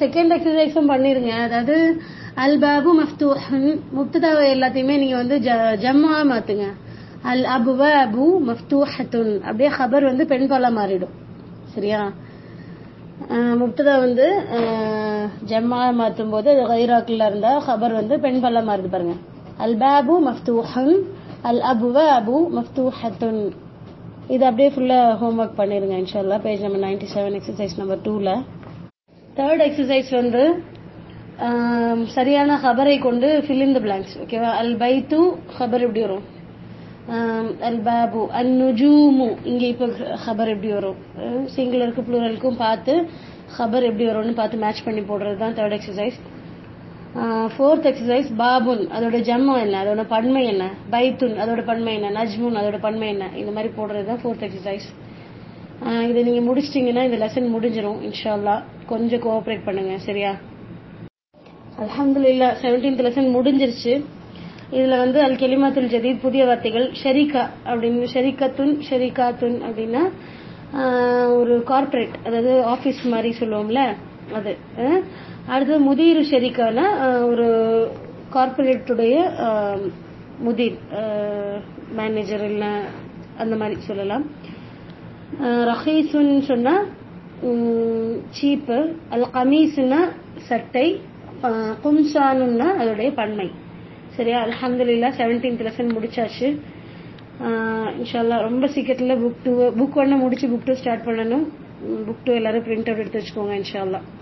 Second எக்ஸசைஸும் பண்ணிருங்க அதாவது அல் பாபு மஃப்தூஹன் முப்ததா எல்லாத்தையுமே நீங்க வந்து ஜ- ஜம்மா மாத்துங்க அல் அபுவாபு மஃப்தூஹத்துன் அப்படியே ஹபர் வந்து பெண் பாலா மாறிடும் சரியா அஹ் முப்ததா வந்து அஹ், ஜம்மா மாத்தும் போது அது கைராக்குல இருந்தா ஹபர் வந்து பெண் பாலா மாறுது பாருங்க அல் பாபு மஃப்தூஹன் அல் அபுவாபு மஃப்தூஹத்துன் இது அப்படியே ஃபுல்லா ஹோம்ஒர்க் பண்ணிருங்க இன்ஷால்லா page number ninety seven exercise number டூல தேர்ட் எக்ஸசைஸ் வந்து ஆம், சரியான ஹபரை கொண்டு fill in the blanks ஓகேவா அல் பைத்து ஹபர் எப்படி வரும் ஆம், அல் பாபு அன் நுஜூமு இங்க இப்ப ஹபர் எப்படி வரும் சிங்குலருக்கு ப்ளூரலுக்கும் பார்த்து ஹபர் எப்படி வரும்னு பார்த்து மேட்ச் பண்ணி போடுறது தான் தேர்ட் எக்ஸசைஸ் ஃபோர்த் எக்ஸசைஸ் பாபுன் அதோட ஜம்மம் என்ன அதோட பன்மை என்ன பைத்துன் அதோட பன்மை என்ன நஜ்முன் அதோட பன்மை என்ன இந்த மாதிரி போடுறது தான் ஃபோர்த் எக்ஸசைஸ் இதை நீங்க முடிச்சிட்டீங்கன்னா இந்த லெசன் முடிஞ்சிரும் இன்ஷா அல்லாஹ் கொஞ்சம் கோஆபரேட் பண்ணுங்க சரியா அல்ஹம்துலில்லாஹ் 17th லெசன் முடிஞ்சிருச்சு இதுல வந்து அல் கெலிமாத்துல் ஜதீத் புதிய வார்த்தைகள் ஷெரிகா அப்படின்னு ஷெரிகத்துன் ஷெரிகாத்துன் அப்படின்னா ஆஹ், ஒரு கார்ப்பரேட் அதாவது ஆபீஸ் மாதிரி சொல்லுவோம்ல அது அஹ். அடுத்தது முதிர் ஷெரிகானா ஆஹ், ஒரு கார்ப்பரேட்டுடைய முதிர் மேனேஜர் இல்ல அந்த மாதிரி சொல்லலாம் அஹ் ரஹீசுன்னு சொன்னா சீப்பு அல் கமீஸ்னா சட்டை அஹ் கும்சானுன்னா அதோடைய பன்மை சரியா அல்ஹம்துலில்லாஹ் 17th லெசன் முடிச்சாச்சு அஹ் இன்ஷால்லா ரொம்ப சீக்கிரத்துல புக் டூ புக் ஒன்னு முடிச்சு புக் டூ ஸ்டார்ட் பண்ணணும் புக் டூ எல்லாரும் பிரிண்ட் அவுட் எடுத்து வச்சுக்கோங்க இன்ஷால்லா